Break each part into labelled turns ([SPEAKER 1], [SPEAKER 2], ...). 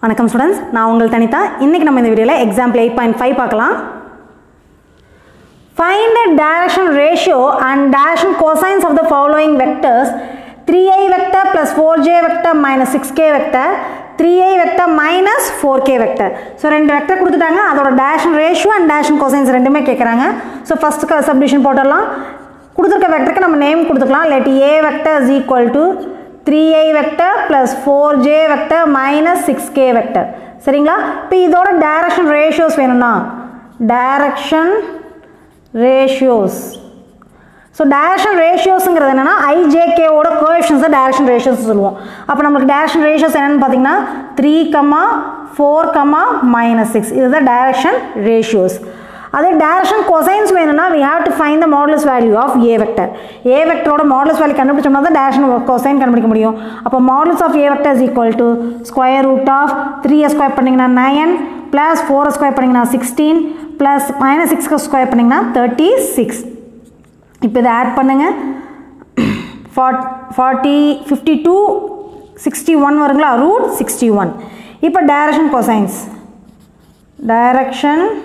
[SPEAKER 1] வணக்கம் ஸ்டூடெண்ட்ஸ் நான் உங்கள் தனிதா இன்றைக்கி நம்ம இந்த வீடியோவில் எக்ஸாம்பிள் எயிட் பாயிண்ட் ஃபைவ் பார்க்கலாம் Find the direction ratio and direction cosines of the following vectors 3i vector plus 4j vector minus 6k vector 3i vector minus 4k vector so ரெண்டு vector கொடுத்துட்டாங்க அதோட direction ratio and direction cosines ரெண்டுமே கேட்குறாங்க so first submission போட்டுடலாம் கொடுத்துருக்க வெக்டருக்கு நம்ம name கொடுத்துக்கலாம் let A vector is equal to three I vector plus four J vector minus six K vector சரிங்களா இப்போ இதோட டைரக்ஷன் ரேஷியோஸ் வேணும்னா டைரக்ஷன் ரேஷியோஸ் ஸோ டைரக்ஷன் ரேஷியோஸுங்கிறது என்னென்னா ஐஜேகேவோட கோஎஃபிஷன்ஸை டைரக்ஷன் ரேஷியோஸ் சொல்லுவோம் அப்போ நம்மளுக்கு டைரக்ஷன் ரேஷியோஸ் என்னென்னு பார்த்தீங்கன்னா three comma four comma minus six இதுதான் டைரக்ஷன் ரேஷியோஸ் அதே டைரக்ஷன் கொசைன்ஸ் வேணும்னா we have to find the modulus value of A vector A வெக்டரோட மாடலஸ் வேல்யூ கண்டுபிடிச்சோம்னா தான் டைரக்ஷன் கொசைன் கண்டுபிடிக்க முடியும் அப்போ modulus of A vector is equal to square root of three square பண்ணிங்கன்னா nine plus four square பண்ணிங்கன்னா sixteen plus minus சிக்ஸ்க்கு square பண்ணிங்கன்னா தேர்ட்டி சிக்ஸ் இப்போ இதை ஆட் பண்ணுங்கள் ஃபார்ட் forty fifty two sixty one வருங்களா ரூட் சிக்ஸ்டி ஒன் இப்போ டைரக்ஷன் கொசைன்ஸ் டைரக்ஷன்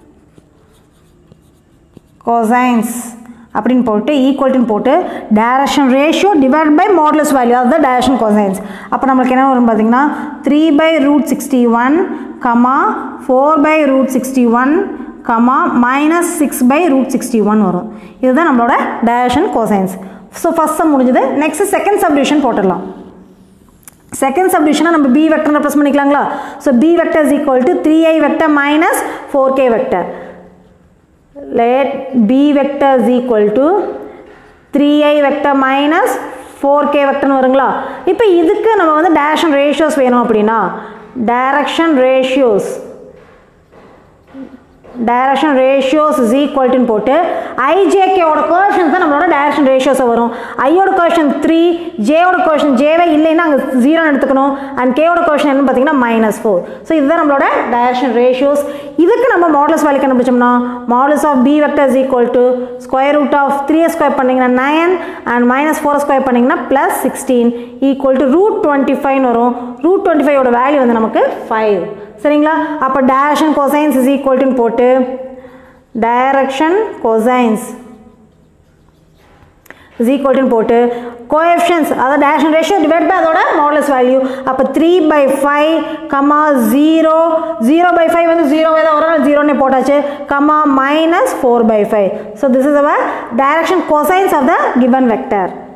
[SPEAKER 1] கொசைன்ஸ் அப்படின்னு போட்டு ஈக்குவல்ட்டுன்னு போட்டு direction ratio divide by modulus value அதுதான் டைரக்ஷன் கொசைன்ஸ் அப்போ நம்மளுக்கு என்ன வரும் பார்த்தீங்கன்னா three by root sixty one comma four by root sixty one comma minus six by root sixty one வரும் இதுதான் நம்மளோட direction cosines so first sum முடிஞ்சது நெக்ஸ்ட் செகண்ட் சப்டிவிஷன் போட்டுடலாம் செகண்ட் சப்டிவிஷனை நம்ம பி வெக்டர் ரெப்ரஸ் பண்ணிக்கலாங்களா so B vector is equal to three I vector minus four K vector let b vector is equal to 3i vector minus 4k vectorனு வருங்களா இப்போ இதுக்கு நம்ம வந்து direction ratios வேணும் அப்படின்னா direction ratios direction ratios is equal டுன்னு போட்டு ஐஜேகேவோட கோஷன்ஸ் தான் நம்மளோட டைரக்ஷன் ரேஷியோஸை வரும் ஐயோட கோஷன் த்ரீ ஜேவோட கோஷன் ஜேவே இல்லைன்னா அங்கே ஜீரோன்னு எடுத்துக்கணும் அண்ட் கேவோட கோஷன் என்னன்னு பார்த்தீங்கன்னா மைனஸ் ஃபோர் ஸோ இதுதான் நம்மளோட டைரக்ஷன் ரேஷியோஸ் இதுக்கு நம்ம மாடல்ஸ் வேல்யூ கண்டுபிடிச்சோம்னா modulus of B vector is equal to square root of three square பண்ணிங்கன்னா nine and minus four square பண்ணிங்கன்னா plus sixteen equal to root twenty five வரும் root twenty ஃபைவோட value வந்து நமக்கு five சரிங்களா அப்போ டைரக்ஷன் கொசைன்ஸ் இஸ் ஈக்குவல் போட்டு direction cosines is equal போட்டு கோஎஃபிஷியன்ஸ் அதாவது டைரக்ஷன் ரேஷியோ டிவைட் பை அதோட மாடலஸ் வேல்யூ அப்போ three by five comma zero zero by five வந்து ஜீரோவே தான் வரும் ஜீரோனே போட்டாச்சு comma minus four by five so this is our direction cosines of the given vector